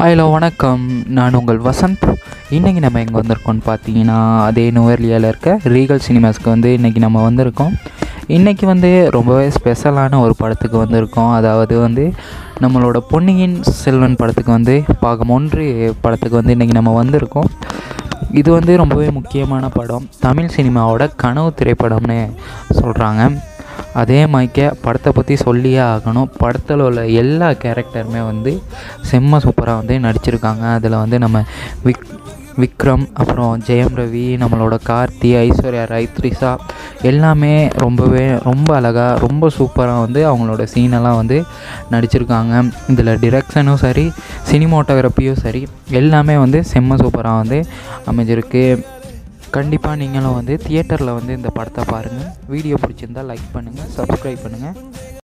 hello வணக்கம் நான் உங்கள் வசந்த் இன்றைக்கி நம்ம எங்கே வந்திருக்கோம்னு பார்த்தீங்கன்னா அதே நுவர்லியாவில் இருக்க ரீகல் சினிமாஸ்க்கு வந்து இன்றைக்கி நம்ம வந்திருக்கோம் இன்றைக்கி வந்து ரொம்பவே ஸ்பெஷலான ஒரு படத்துக்கு வந்திருக்கோம் அதாவது வந்து நம்மளோட பொன்னியின் செல்வன் படத்துக்கு வந்து பாகம் ஒன்று படத்துக்கு வந்து இன்றைக்கி நம்ம வந்திருக்கோம் இது வந்து ரொம்பவே முக்கியமான படம் தமிழ் சினிமாவோட கனவு திரைப்படம்னு சொல்கிறாங்க அதே மாதிரிக்க படத்தை பற்றி சொல்லியே ஆகணும் படத்தில் உள்ள எல்லா கேரக்டருமே வந்து செம்ம சூப்பராக வந்து நடிச்சிருக்காங்க அதில் வந்து நம்ம விக் விக்ரம் அப்புறம் ஜெயம் ரவி நம்மளோட கார்த்தி ஐஸ்வர்யா ராய் த்ரிஷா எல்லாமே ரொம்பவே ரொம்ப அழகாக ரொம்ப சூப்பராக வந்து அவங்களோட சீனெல்லாம் வந்து நடிச்சிருக்காங்க இதில் டிரெக்ஷனும் சரி சினிமோட்டோகிராஃபியும் சரி எல்லாமே வந்து செம்ம சூப்பராக வந்து அமைஞ்சிருக்கு கண்டிப்பாக நீங்களும் வந்து தியேட்டரில் வந்து இந்த படத்தை பாருங்கள் வீடியோ பிடிச்சிருந்தால் லைக் பண்ணுங்கள் சப்ஸ்கிரைப் பண்ணுங்கள்